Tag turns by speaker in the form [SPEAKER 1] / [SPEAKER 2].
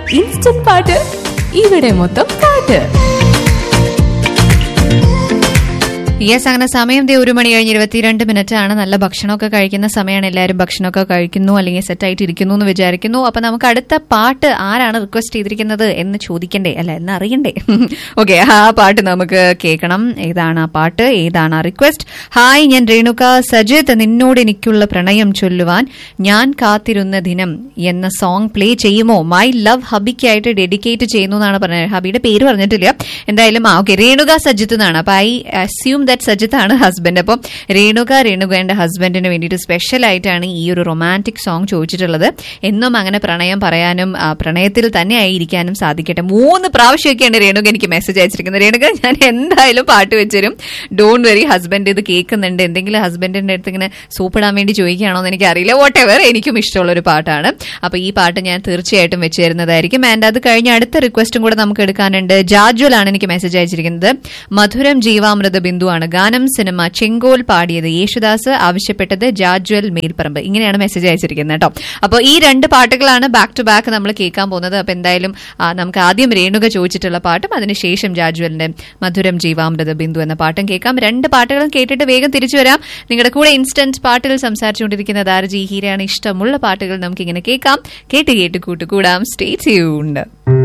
[SPEAKER 1] instant പാട്ട് ഇവിടെ മൊത്തം പാട്ട്
[SPEAKER 2] യെസ് അങ്ങനെ സമയം ദേ ഒരു മണി കഴിഞ്ഞ് ഇരുപത്തിരണ്ട് മിനിറ്റ് ആണ് നല്ല ഭക്ഷണമൊക്കെ കഴിക്കുന്ന സമയമാണ് എല്ലാവരും ഭക്ഷണമൊക്കെ കഴിക്കുന്നു അല്ലെങ്കിൽ സെറ്റ് ആയിട്ട് ഇരിക്കുന്നു എന്ന് വിചാരിക്കുന്നു അപ്പൊ നമുക്ക് അടുത്ത പാട്ട് ആരാണ് റിക്വസ്റ്റ് ചെയ്തിരിക്കുന്നത് എന്ന് ചോദിക്കണ്ടേ അല്ല എന്ന് അറിയണ്ടേ ഓക്കെ ആ പാട്ട് നമുക്ക് കേൾക്കണം ഏതാണ് ആ പാട്ട് ഏതാണ് ആ റിക്വസ്റ്റ് ഹായ് ഞാൻ രേണുക സജിത് നിന്നോട് എനിക്കുള്ള പ്രണയം ചൊല്ലുവാൻ ഞാൻ കാത്തിരുന്ന ദിനം എന്ന സോങ് പ്ലേ ചെയ്യുമോ മൈ ലവ് ഹബിക്കായിട്ട് ഡെഡിക്കേറ്റ് ചെയ്യുന്നു എന്നാണ് പറഞ്ഞത് ഹബിയുടെ പേര് പറഞ്ഞിട്ടില്ല എന്തായാലും ആ ഓക്കെ രേണുക സജിത്ത് എന്നാണ് അപ്പൊ ഐ അസ്യൂം ദാറ്റ് സജിത്ത് ആണ് ഹസ്ബൻഡ് അപ്പം രേണുക രേണുകന്റെ ഹസ്ബൻഡിന് വേണ്ടിയിട്ട് സ്പെഷ്യൽ ആയിട്ടാണ് ഈ ഒരു റൊമാൻറ്റിക് സോങ് ചോദിച്ചിട്ടുള്ളത് എന്നും അങ്ങനെ പ്രണയം പറയാനും ആ, പ്രണയത്തിൽ തന്നെ ആയിരിക്കാനും സാധിക്കട്ടെ മൂന്ന് പ്രാവശ്യമൊക്കെയാണ് രേണുക എനിക്ക് മെസ്സേജ് അയച്ചിരിക്കുന്നത് രേണുക ഞാൻ എന്തായാലും പാട്ട് വെച്ചുതരും ഡോണ്ട് വെറി ഹസ്ബൻഡ് ഇത് കേൾക്കുന്നുണ്ട് എന്തെങ്കിലും ഹസ്ബൻഡിന്റെ അടുത്ത് ഇങ്ങനെ സൂപ്പിടാൻ വേണ്ടി ചോദിക്കുകയാണോ എന്ന് എനിക്ക് അറിയില്ല വോട്ട് എവർ എനിക്കും ഇഷ്ടമുള്ള ഒരു പാട്ടാണ് അപ്പൊ ഈ പാട്ട് ഞാൻ തീർച്ചയായിട്ടും വെച്ച് തരുന്നതായിരിക്കും ആൻഡ് അത് കഴിഞ്ഞ് അടുത്ത റിക്വസ്റ്റും കൂടെ നമുക്ക് എടുക്കാനുണ്ട് ജാജ്വൽ ആണ് എനിക്ക് മെസ്സേജ് അയച്ചിരിക്കുന്നത് മധുരം ജീവാമൃത ബിന്ദുവാണ് ഗാനം സിനിമ ചെങ്കോൽ പാടിയത് യേശുദാസ് ആവശ്യപ്പെട്ടത് ജാജ്വൽ മേൽപ്പറമ്പ് ഇങ്ങനെയാണ് മെസ്സേജ് അയച്ചിരിക്കുന്നത് കേട്ടോ അപ്പോൾ ഈ രണ്ട് പാട്ടുകളാണ് ബാക്ക് ടു ബാക്ക് നമ്മൾ കേൾക്കാൻ പോകുന്നത് അപ്പൊ എന്തായാലും ആ, നമുക്ക് ആദ്യം രേണുക ചോദിച്ചിട്ടുള്ള പാട്ടും അതിനുശേഷം ജാജ്വലിന്റെ മധുരം ജീവാമൃത ബിന്ദു എന്ന പാട്ടും കേൾക്കാം രണ്ട് പാട്ടുകളും കേട്ടിട്ട് വേഗം തിരിച്ചു വരാം നിങ്ങളുടെ കൂടെ ഇൻസ്റ്റന്റ് പാട്ടിൽ സംസാരിച്ചുകൊണ്ടിരിക്കുന്ന ദാർജി ഹീരയാണ് ഇഷ്ടമുള്ള പാട്ടുകൾ നമുക്ക് ഇങ്ങനെ കേൾക്കാം കേട്ട് കേട്ട് കൂട്ടുകൂടാം സ്റ്റേ ട്യൂൺഡ്